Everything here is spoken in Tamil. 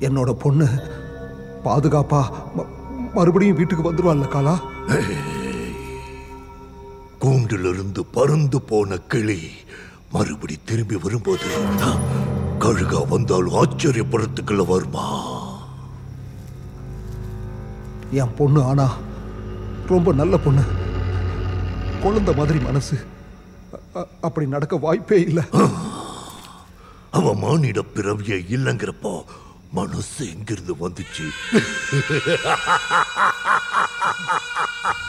என்னோட பொண்ணு பாதுகாப்பா ம- மறுபடியும் வீட்டுக்கு வந்துருவாள்ல காலா கூண்டிலிருந்து பறந்து போன கிளி மறுபடி திரும்பி வரும்போது கழுகா வந்தாலும் ஆச்சரியப்படுறதுக்குள்ள வருமா என் பொண்ணு ஆனா ரொம்ப நல்ல பொண்ணு குழந்தை மாதிரி மனசு அ- அ- அப்படி நடக்க வாய்ப்பே இல்லை அவ மானிட பிறவியே இல்லைங்கிறப்போ மனசு எங்கிருந்து வந்துச்சு